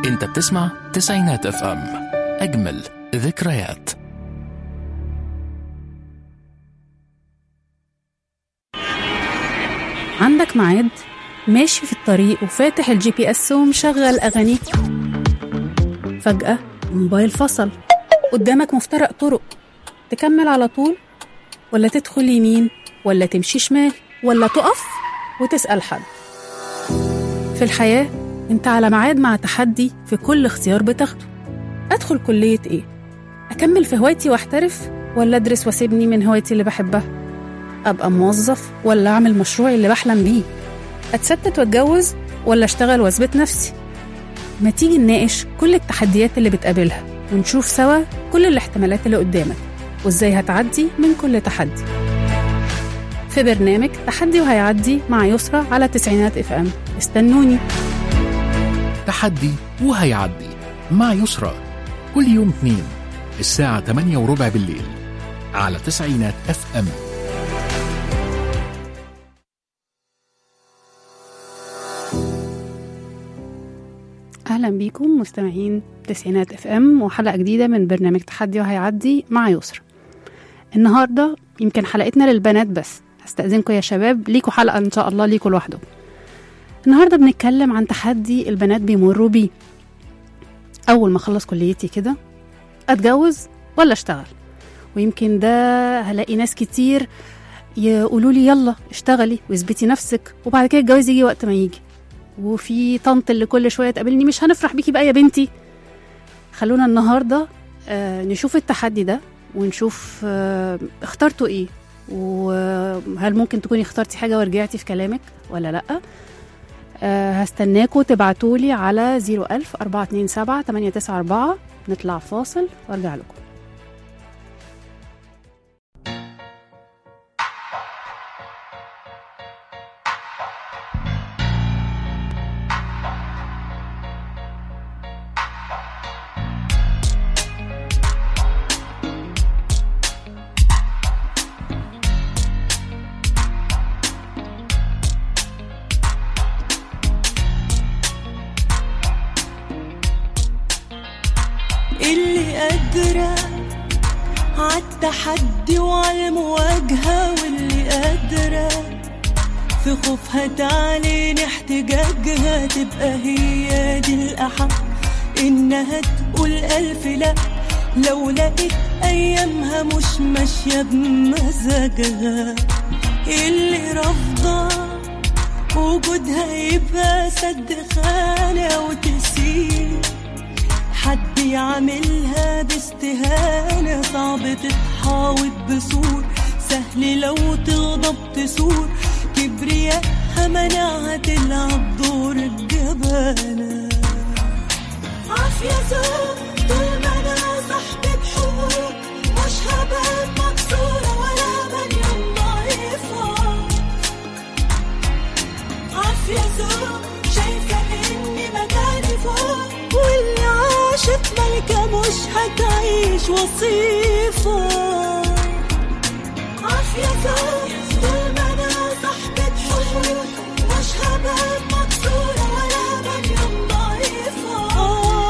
انت بتسمع تسعينات اف ام اجمل ذكريات عندك ميعاد ماشي في الطريق وفاتح الجي بي اس ومشغل اغانيك فجأة الموبايل فصل قدامك مفترق طرق تكمل على طول ولا تدخل يمين ولا تمشي شمال ولا تقف وتسأل حد في الحياة انت على ميعاد مع تحدي في كل اختيار بتاخده ادخل كلية ايه اكمل في هوايتي واحترف ولا ادرس واسيبني من هوايتي اللي بحبها ابقى موظف ولا اعمل مشروعي اللي بحلم بيه اتستت واتجوز ولا اشتغل واثبت نفسي ما تيجي نناقش كل التحديات اللي بتقابلها ونشوف سوا كل الاحتمالات اللي قدامك وازاي هتعدي من كل تحدي في برنامج تحدي وهيعدي مع يسرى على تسعينات اف ام استنوني تحدي وهيعدي مع يسرى كل يوم اثنين الساعة 8 وربع بالليل على تسعينات اف ام اهلا بيكم مستمعين تسعينات اف ام وحلقه جديده من برنامج تحدي وهيعدي مع يسرى النهارده يمكن حلقتنا للبنات بس هستأذنكم يا شباب ليكوا حلقه ان شاء الله ليكوا لوحدكم النهارده بنتكلم عن تحدي البنات بيمروا بيه اول ما اخلص كليتي كده اتجوز ولا اشتغل ويمكن ده هلاقي ناس كتير يقولوا لي يلا اشتغلي واثبتي نفسك وبعد كده الجواز يجي وقت ما يجي وفي طنط اللي كل شويه تقابلني مش هنفرح بيكي بقى يا بنتي خلونا النهارده آه نشوف التحدي ده ونشوف آه اخترتوا ايه وهل ممكن تكوني اخترتي حاجه ورجعتي في كلامك ولا لا آه هستناكوا تبعتولي على 01000 427 894 نطلع فاصل وارجع لكم اللي قادرة عالتحدي وعالمواجهة واللي قادرة في خوفها تعلن احتجاجها تبقى هي دي الأحق إنها تقول ألف لأ لو لقيت أيامها مش ماشية بمزاجها اللي رافضة وجودها يبقى سد خانة وتسيب حد يعملها باستهانة صعب تتحاوط بسور سهل لو تغضب تسور كبرياءها منعها تلعب دور الجبانة عافية زوج طول ما أنا صاحبة حقوق مش هبقى مكسورة ولا مريم ضعيفة عافية زوج شايفة إني مكاني فوق واللي عاشت ملكة مش هتعيش وصيفة عافية زوج طول ما أنا صاحبة حقوق مش هبقى مكسورة ولا مريم ضعيفة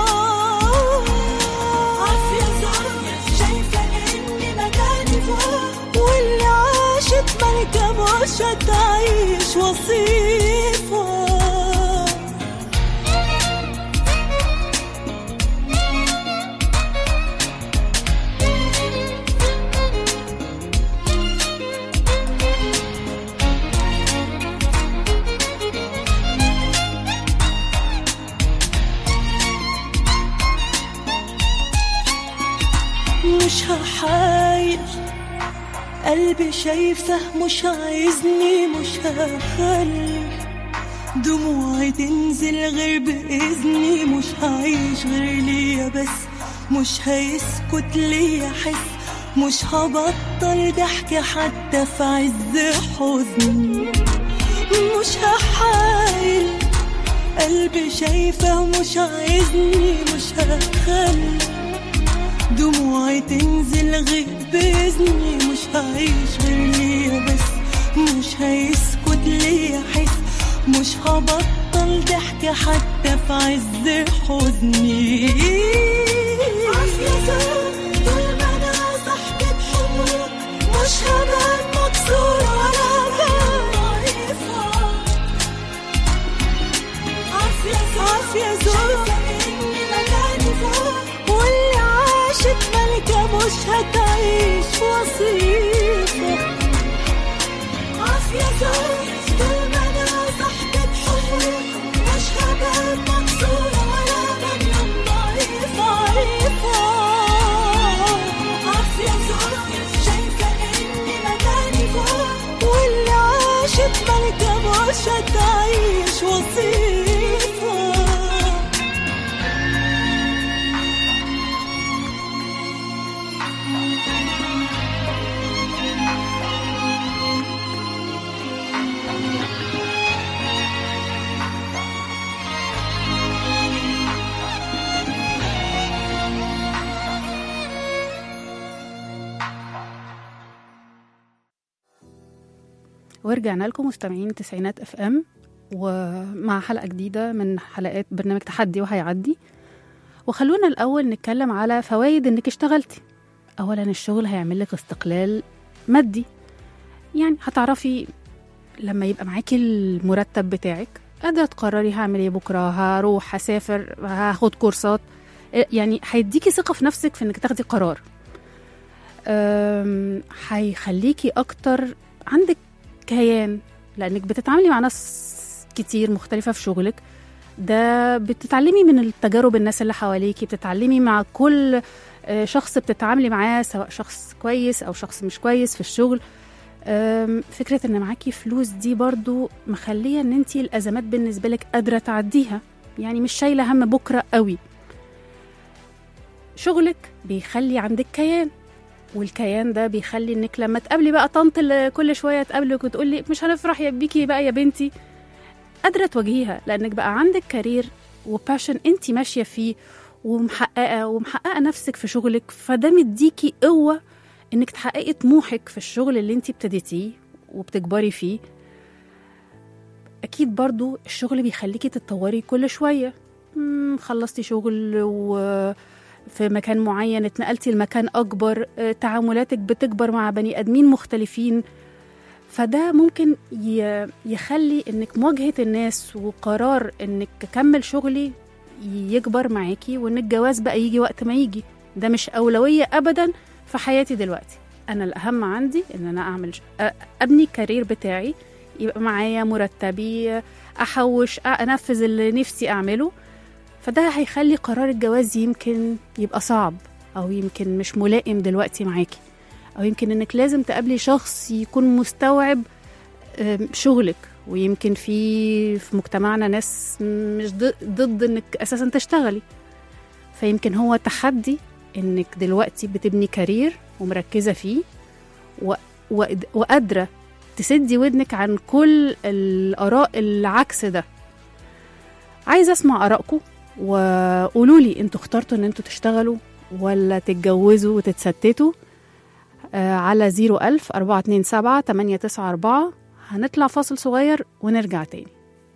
عافية زوج شايفة إني مكاني فوق واللي عاشت ملكة مش هتعيش وصيفة مش هحايل قلبي شايفه مش عايزني مش هخلي دموعي تنزل غير بإذني مش هعيش غير ليا بس مش هيسكت ليا حس مش هبطل ضحك حتى في عز حزني مش هحايل قلبي شايفه مش عايزني مش هخلي دموعي تنزل غير بإذني مش هعيش غير ليا بس مش هيسكت ليا حس مش هبطل ضحك بحكي حتى في عز حزني عافية زوج طول ما أنا صاحبة حقوق مش هبقى مكسورة ولا ضعيفة عافية عافية زوج إني مكاني فوق واللي عاشت ملكة مش هتعيش وصيفة عافية زوج طول ما أنا صاحبة حقوق مش هبقى مكسورة ولا بنيان ضعيفة ضعيفة عافية زوج شايفة إني مكاني فوق واللي عاشت ملكة مش هتعيش وصيفة ورجعنا لكم مستمعين تسعينات اف ام ومع حلقه جديده من حلقات برنامج تحدي وهيعدي وخلونا الاول نتكلم على فوائد انك اشتغلتي اولا الشغل هيعمل لك استقلال مادي يعني هتعرفي لما يبقى معاكي المرتب بتاعك قادرة تقرري هعمل ايه بكرة هروح هسافر هاخد كورسات يعني هيديكي ثقة في نفسك في انك تاخدي قرار أم، هيخليكي اكتر عندك كيان لانك بتتعاملي مع ناس كتير مختلفة في شغلك ده بتتعلمي من التجارب الناس اللي حواليكي بتتعلمي مع كل آه، شخص بتتعاملي معاه سواء شخص كويس او شخص مش كويس في الشغل أم، فكرة ان معاكي فلوس دي برضو مخلية ان انتي الازمات بالنسبة لك قادرة تعديها يعني مش شايلة هم بكرة قوي شغلك بيخلي عندك كيان والكيان ده بيخلي انك لما تقابلي بقى طنط اللي كل شويه تقابلك وتقول لي مش هنفرح يا بيكي بقى يا بنتي قادره تواجهيها لانك بقى عندك كارير وباشن انت ماشيه فيه ومحققه ومحققه نفسك في شغلك فده مديكي قوه انك تحققي طموحك في الشغل اللي انت ابتديتيه وبتكبري فيه اكيد برضو الشغل بيخليكي تتطوري كل شويه مم، خلصتي شغل و في مكان معين اتنقلتي لمكان اكبر آه، تعاملاتك بتكبر مع بني ادمين مختلفين فده ممكن ي- يخلي انك مواجهه الناس وقرار انك اكمل شغلي يكبر معاكي وان الجواز بقى يجي وقت ما يجي ده مش اولويه ابدا في حياتي دلوقتي انا الاهم عندي ان انا اعمل ش- أ- ابني الكارير بتاعي يبقى معايا مرتبي احوش انفذ اللي نفسي اعمله فده هيخلي قرار الجواز يمكن يبقى صعب او يمكن مش ملائم دلوقتي معاكي او يمكن انك لازم تقابلي شخص يكون مستوعب آم، شغلك ويمكن في في مجتمعنا ناس مش ضد- ضد انك اساسا تشتغلي فيمكن هو تحدي انك دلوقتي بتبني كارير ومركزه فيه و- وقد- وقادره تسدي ودنك عن كل الاراء العكس ده عايزه اسمع ارائكم وقولوا لي انتوا اخترتوا ان انتوا تشتغلوا ولا تتجوزوا وتتستتوا آه على 01000 427 894 هنطلع فاصل صغير ونرجع تاني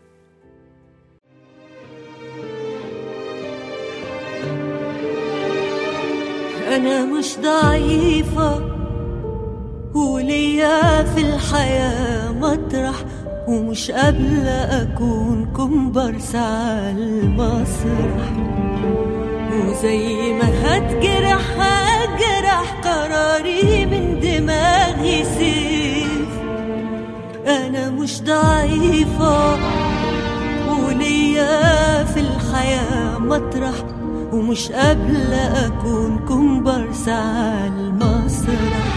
أنا مش ضعيفة وليا في الحياة مطرح ومش قابلة أكون كومبارس على المسرح وزي ما هتجرح هجرح قراري من دماغي سيف أنا مش ضعيفة وليا في الحياة مطرح ومش قابلة أكون كومبارس على المسرح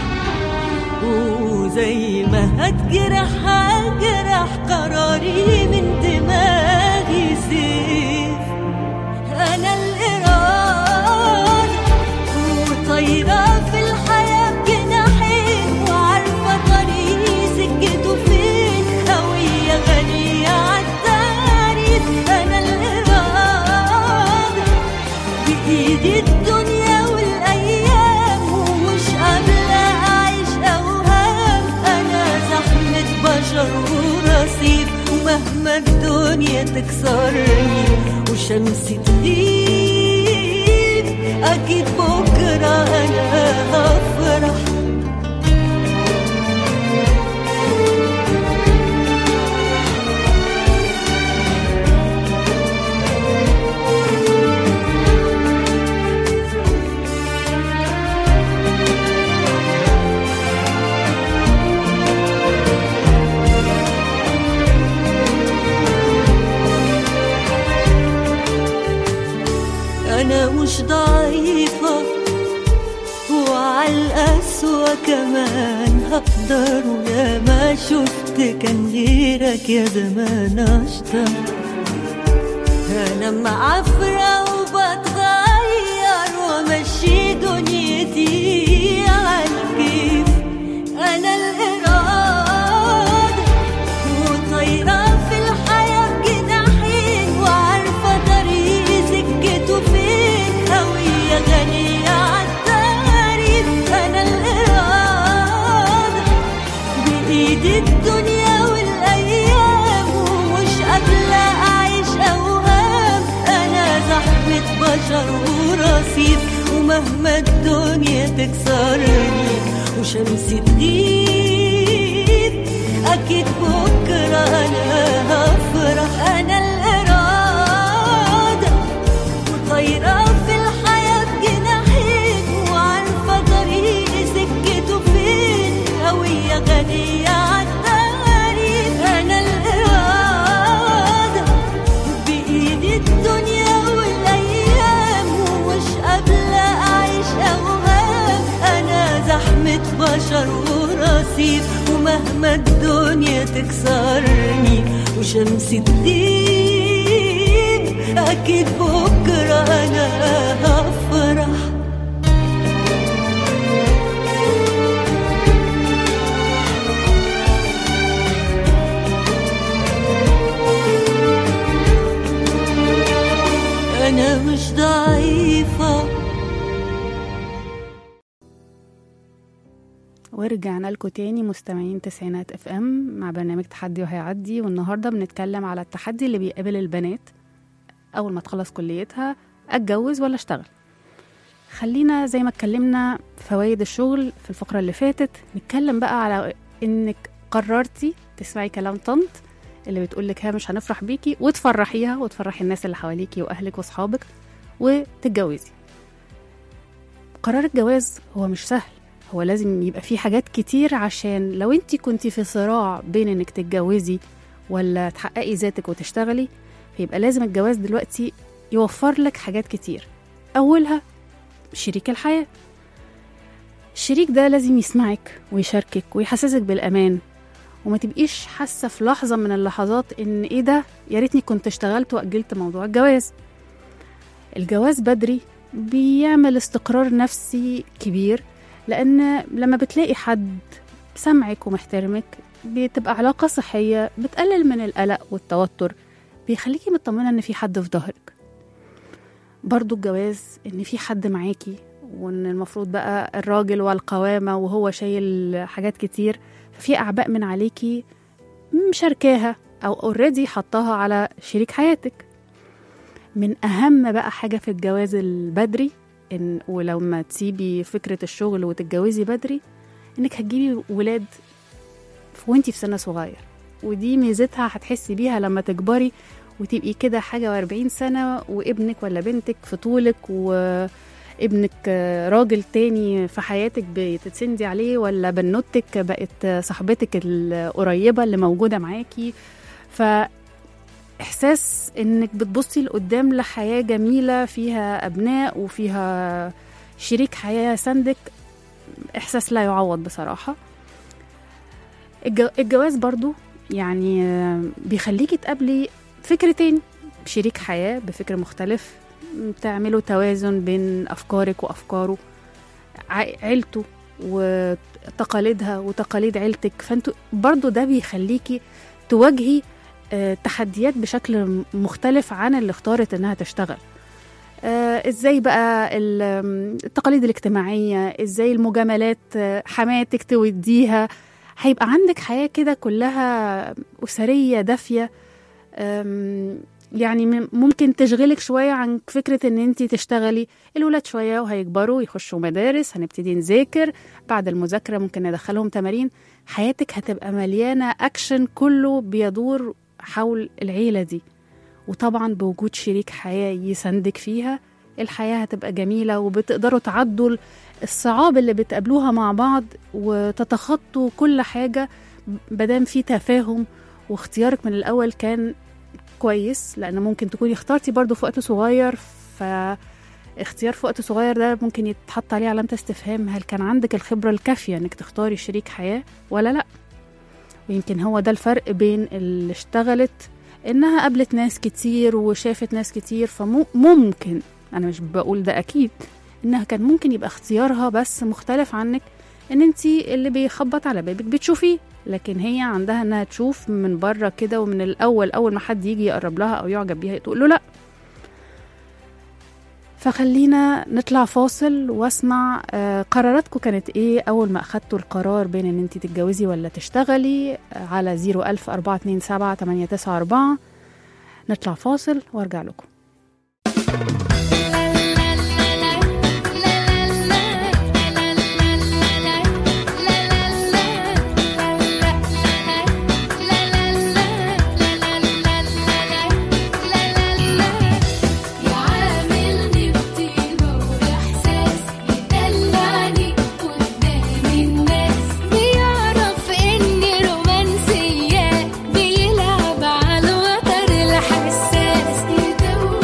وزي ما هتجرح هجرح قراري من دماغي سيف أنا الإرادة وطايرة في الحياة بجناحين وعارفة طريقي سكته فين هوية غنية عالتعريف أنا الإرادة بإيدي الدنيا والأيام ومش قابلة أعيش أوهام أنا زحمة بشر ورصيف ومهما الدنيا تكسرني وشمسي تغيب أكيد بكرة أنا هفرح أنا مش ضعيفة وعلى القسوة كمان هقدر ويا ما شفت كان غيرك يا زمان أشطر أنا معفرة وبتغير وأمشي دنيتي عالكيف أنا الإرادة وطايرة في الحياة بجناحين وعارفة طريقي سكته فين هوية غنية عالتعريف أنا الإرادة بإيدي الدنيا والأيام ومش قابلة أعيش أوهام أنا زحمة بشر ورصيف ومهما الدنيا تكسرني وشمسي تغيب أكيد بكرة أنا هفرح أنا الإرادة وطايرة في الحياة بجناحين وعارفة طريقي سكته فين هوية غنية عالتعريف أنا الإرادة بإيدي الدنيا والأيام ومش قابلة أعيش أوهام أنا زحمة بشر ورصيف ومهما الدنيا تكسرني وشمسي تغيب أكيد بكرة أنا هفرح أنا مش ضعيفة ورجعنا لكم تاني مستمعين تسعينات اف ام مع برنامج تحدي وهيعدي والنهارده بنتكلم على التحدي اللي بيقابل البنات اول ما تخلص كليتها اتجوز ولا اشتغل خلينا زي ما اتكلمنا فوائد الشغل في الفقره اللي فاتت نتكلم بقى على انك قررتي تسمعي كلام طنط اللي بتقولك ها مش هنفرح بيكي وتفرحيها وتفرحي الناس اللي حواليكي واهلك واصحابك وتتجوزي قرار الجواز هو مش سهل هو لازم يبقى فيه حاجات كتير عشان لو انت كنتي في صراع بين انك تتجوزي ولا تحققي ذاتك وتشتغلي فيبقى لازم الجواز دلوقتي يوفر لك حاجات كتير اولها شريك الحياة الشريك ده لازم يسمعك ويشاركك ويحسسك بالامان وما تبقيش حاسه في لحظه من اللحظات ان ايه ده يا ريتني كنت اشتغلت واجلت موضوع الجواز الجواز بدري بيعمل استقرار نفسي كبير لان لما بتلاقي حد سمعك ومحترمك بتبقى علاقة صحية بتقلل من القلق والتوتر بيخليكي مطمنة ان في حد في ظهرك برضو الجواز ان في حد معاكي وان المفروض بقى الراجل والقوامة وهو شايل حاجات كتير ففي اعباء من عليكي مشاركاها او اوريدي حطاها على شريك حياتك من اهم بقى حاجة في الجواز البدري إن ولو ما تسيبي فكرة الشغل وتتجوزي بدري إنك هتجيبي ولاد وانتي في سن صغير ودي ميزتها هتحسي بيها لما تكبري وتبقي كده حاجة واربعين سنة وابنك ولا بنتك في طولك وابنك راجل تاني في حياتك بتتسندي عليه ولا بنوتك بقت صاحبتك القريبة اللي موجودة معاكي ف احساس انك بتبصي لقدام لحياه جميله فيها ابناء وفيها شريك حياه سندك احساس لا يعوض بصراحه الجو- الجواز برضو يعني آه، بيخليكي تقابلي فكرتين شريك حياه بفكر مختلف تعملوا توازن بين افكارك وافكاره ع- عيلته وتقاليدها وتقاليد عيلتك فانتوا برضو ده بيخليكي تواجهي آه، تحديات بشكل مختلف عن اللي اختارت انها تشتغل آه، ازاي بقى ال- آم، التقاليد الاجتماعية ازاي المجاملات آه، حماتك توديها هيبقى عندك حياة كده كلها أسرية دافية أم، يعني م- ممكن تشغلك شوية عن فكرة ان انت تشتغلي الولاد شوية وهيكبروا يخشوا مدارس هنبتدي نذاكر بعد المذاكرة ممكن ندخلهم تمارين حياتك هتبقى مليانة أكشن كله بيدور حول العيلة دي وطبعا بوجود شريك حياة يسندك فيها الحياة هتبقى جميلة وبتقدروا تعدوا الصعاب اللي بتقابلوها مع بعض وتتخطوا كل حاجة مادام في تفاهم واختيارك من الأول كان كويس لأن ممكن تكوني اخترتي برضو في وقت صغير فاختيار في وقت صغير ده ممكن يتحط عليه علامة استفهام هل كان عندك الخبرة الكافية انك تختاري شريك حياة ولا لا ويمكن هو ده الفرق بين اللي اشتغلت انها قابلت ناس كتير وشافت ناس كتير فممكن انا مش بقول ده اكيد انها كان ممكن يبقى اختيارها بس مختلف عنك ان انت اللي بيخبط على بابك بتشوفيه لكن هي عندها انها تشوف من بره كده ومن الاول اول ما حد يجي يقرب لها او يعجب بيها تقول له لا فخلينا نطلع فاصل واسمع آه، قراراتكم كانت ايه اول ما اخدتوا القرار بين ان انت تتجوزي ولا تشتغلي آه، على 01000 427 894 نطلع فاصل وارجع لكم يعاملني بطيبة وإحساس يدلعني قدام الناس بيعرف إني رومانسية بيلعب على الوتر الحساس يدوب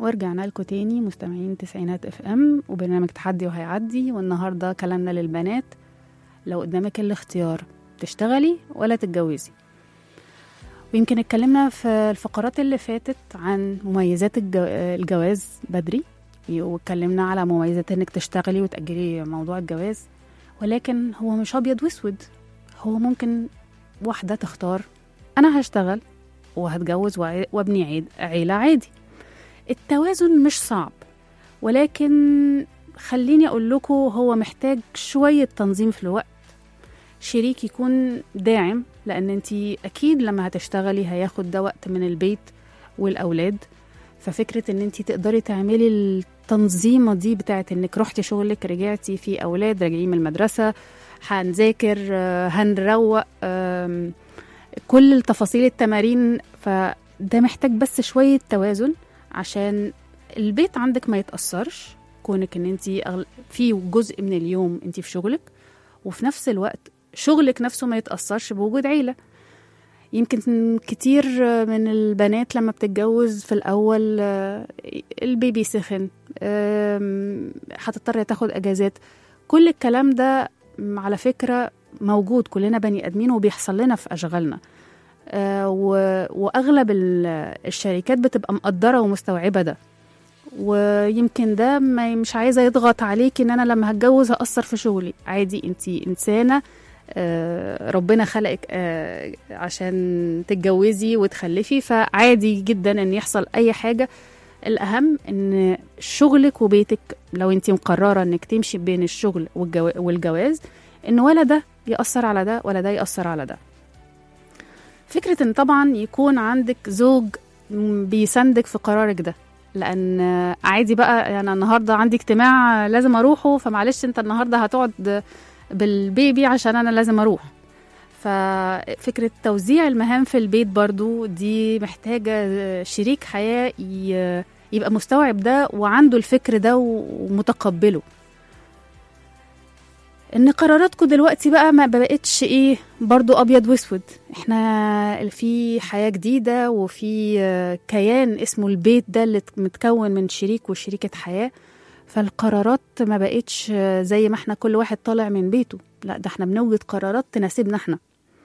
ورجعنا لكم تاني مستمعين تسعينات اف ام وبرنامج تحدي وهيعدي والنهارده كلامنا للبنات لو قدامك الاختيار تشتغلي ولا تتجوزي ويمكن اتكلمنا في الفقرات اللي فاتت عن مميزات الجو- الجواز بدري واتكلمنا على مميزات انك تشتغلي وتأجلي موضوع الجواز ولكن هو مش ابيض واسود هو ممكن واحدة تختار انا هشتغل وهتجوز وع- وابني عيد عيلة عادي التوازن مش صعب ولكن خليني اقول لكم هو محتاج شوية تنظيم في الوقت شريك يكون داعم لان انت اكيد لما هتشتغلي هياخد ده وقت من البيت والاولاد ففكرة ان انت تقدري تعملي التنظيمة دي بتاعت انك رحتي شغلك رجعتي في اولاد راجعين من المدرسة هنذاكر آه، هنروق آم، كل التفاصيل التمارين فده محتاج بس شوية توازن عشان البيت عندك ما يتأثرش كونك ان انت في جزء من اليوم انت في شغلك وفي نفس الوقت شغلك نفسه ما يتأثرش بوجود عيلة يمكن كتير من البنات لما بتتجوز في الأول آه، البيبي سخن آم، هتضطر تاخد أجازات كل الكلام ده م- على فكرة موجود كلنا بني آدمين وبيحصل لنا في أشغالنا آه، و- وأغلب ال- الشركات بتبقى مقدرة ومستوعبة ده ويمكن ده ما مش عايزة يضغط عليكي إن أنا لما هتجوز هأثر في شغلي عادي أنتي إنسانة آه، ربنا خلقك آه، عشان تتجوزي وتخلفي فعادي جدا ان يحصل اي حاجه الاهم ان شغلك وبيتك لو انت مقرره انك تمشي بين الشغل والجو- والجواز ان ولا ده ياثر على ده ولا ده ياثر على ده فكره ان طبعا يكون عندك زوج م- بيساندك في قرارك ده لان آه، عادي بقى يعني النهارده عندي اجتماع لازم اروحه فمعلش انت النهارده هتقعد بالبيبي عشان انا لازم اروح ففكرة توزيع المهام في البيت برضو دي محتاجة شريك حياة ي- يبقى مستوعب ده وعنده الفكر ده ومتقبله ان قراراتكم دلوقتي بقى ما بقتش ايه برضو ابيض واسود احنا في حياة جديدة وفي آه، كيان اسمه البيت ده اللي متكون من شريك وشريكة حياة فالقرارات ما بقتش آه، زي ما احنا كل واحد طالع من بيته لا ده احنا بنوجد قرارات تناسبنا احنا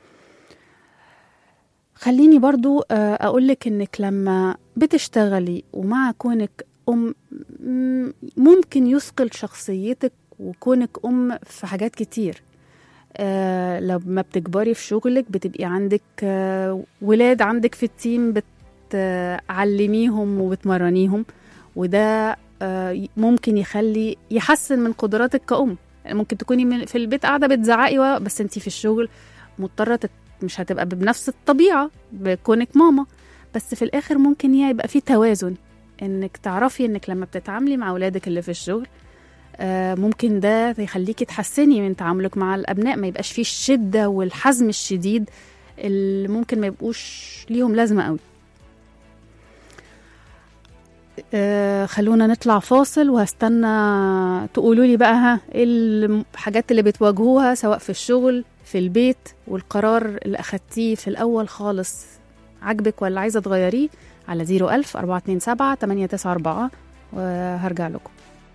خليني برضو آه، أقولك إنك لما بتشتغلي ومع كونك أم م- ممكن يثقل شخصيتك وكونك أم في حاجات كتير آه لما بتكبري في شغلك بتبقي عندك آه ولاد عندك في التيم بتعلميهم وبتمرنيهم وده آه ممكن يخلي يحسن من قدراتك كأم ممكن تكوني من في البيت قاعدة بتزعقي و- بس انتي في الشغل مضطرة تت- مش هتبقى بنفس الطبيعة بكونك ماما بس في الآخر ممكن يبقى في توازن انك تعرفي انك لما بتتعاملي مع اولادك اللي في الشغل آه، ممكن ده يخليكي تحسني من تعاملك مع الابناء ما يبقاش فيه الشده والحزم الشديد اللي ممكن ما يبقوش ليهم لازمه قوي آه، خلونا نطلع فاصل وهستنى تقولوا لي بقى ها ايه الحاجات اللي بتواجهوها سواء في الشغل في البيت والقرار اللي اخدتيه في الاول خالص عاجبك ولا عايزه تغيريه على 01000 427 894 وهرجع لكم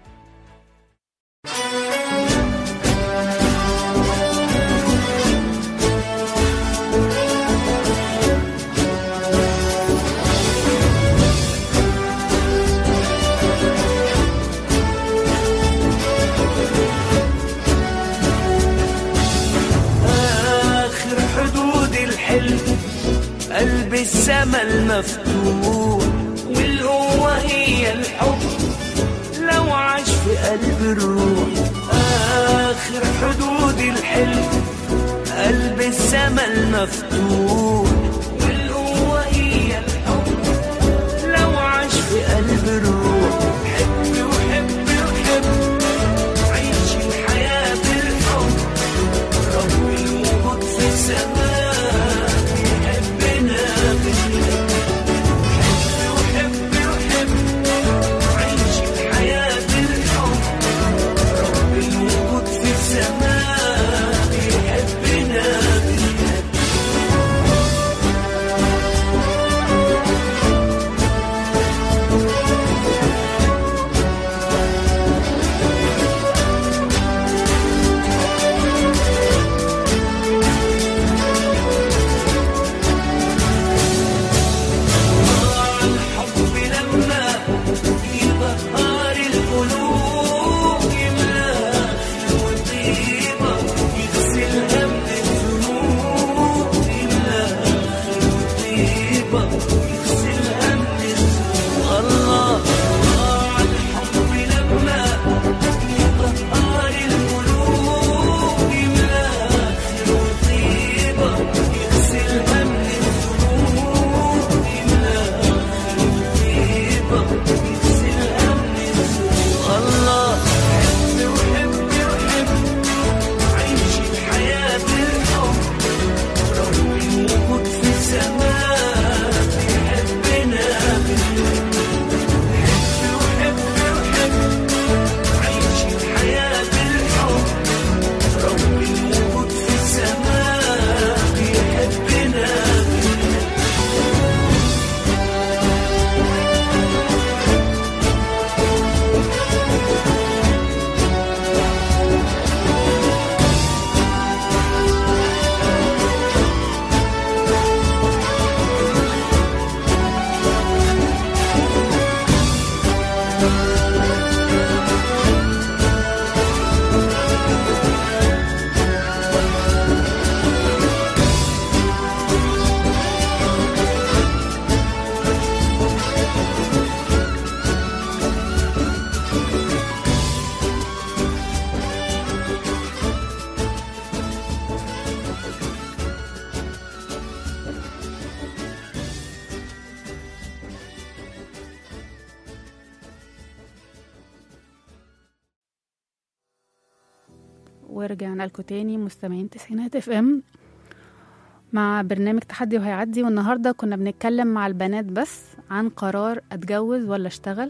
آخر حدود الحلم قلب السما المفتوح والقوة هي الحب لو عاش في قلب الروح آخر حدود الحلم قلب السما المفتوح والقوة هي الحب لو عاش في قلب الروح حب وحب وحب عيش الحياة بالحب رب الوجود في السماء يحبنا بالحب حب وحب وحب عيش الحياة بالحب رب الوجود في السماء يحبنا بالحب ورجعنا لكم تاني مستمعين تسعينات اف ام مع برنامج تحدي وهيعدي والنهارده كنا بنتكلم مع البنات بس عن قرار اتجوز ولا اشتغل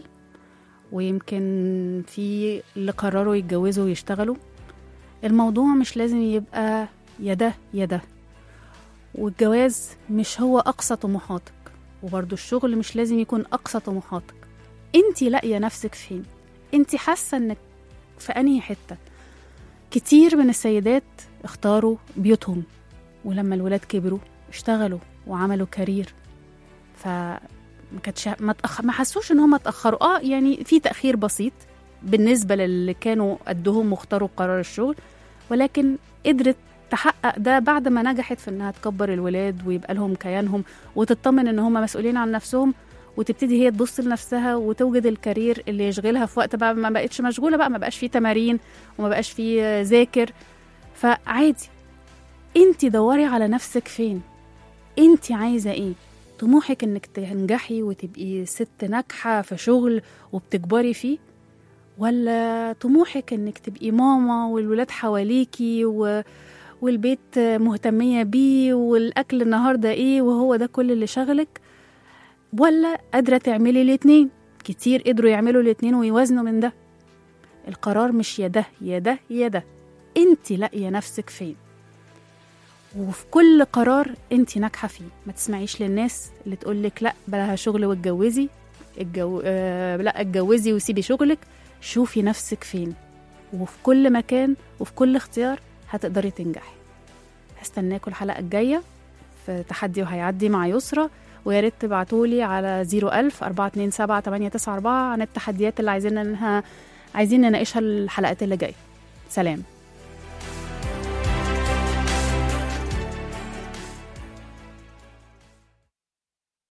ويمكن في اللي قرروا يتجوزوا ويشتغلوا الموضوع مش لازم يبقى يا ده يا ده والجواز مش هو اقصى طموحاتك وبرضه الشغل مش لازم يكون اقصى طموحاتك انتي لاقيه نفسك فين انتي حاسه انك في انهي حته كتير من السيدات اختاروا بيوتهم ولما الولاد كبروا اشتغلوا وعملوا كارير ف ما كانتش ما, تأخ... ما حسوش ان هم اتاخروا اه يعني في تاخير بسيط بالنسبه للي كانوا قدهم واختاروا قرار الشغل ولكن قدرت تحقق ده بعد ما نجحت في انها تكبر الولاد ويبقى لهم كيانهم وتطمن ان هم مسؤولين عن نفسهم وتبتدي هي تبص لنفسها وتوجد الكارير اللي يشغلها في وقت بقى ما بقتش مشغوله بقى ما بقاش فيه تمارين وما بقاش فيه ذاكر فعادي انت دوري على نفسك فين انت عايزه ايه طموحك انك تنجحي وتبقي ست ناجحه في شغل وبتكبري فيه ولا طموحك انك تبقي ماما والولاد حواليكي و... والبيت مهتمية بيه والأكل النهاردة إيه وهو ده كل اللي شغلك ولا قادرة تعملي الاتنين كتير قدروا يعملوا الاتنين ويوازنوا من ده القرار مش يا ده يا ده يا ده انت لاقية نفسك فين وفي كل قرار انت ناجحة فيه ما تسمعيش للناس اللي تقولك لا بلاها شغل واتجوزي الجو... آه لا اتجوزي وسيبي شغلك شوفي نفسك فين وفي كل مكان وفي كل اختيار هتقدري تنجحي هستناكم الحلقة الجاية في تحدي وهيعدي مع يسرى ويا ريت تبعتولي على 01000 427 894 عن التحديات اللي عايزين انها عايزين نناقشها الحلقات اللي جايه سلام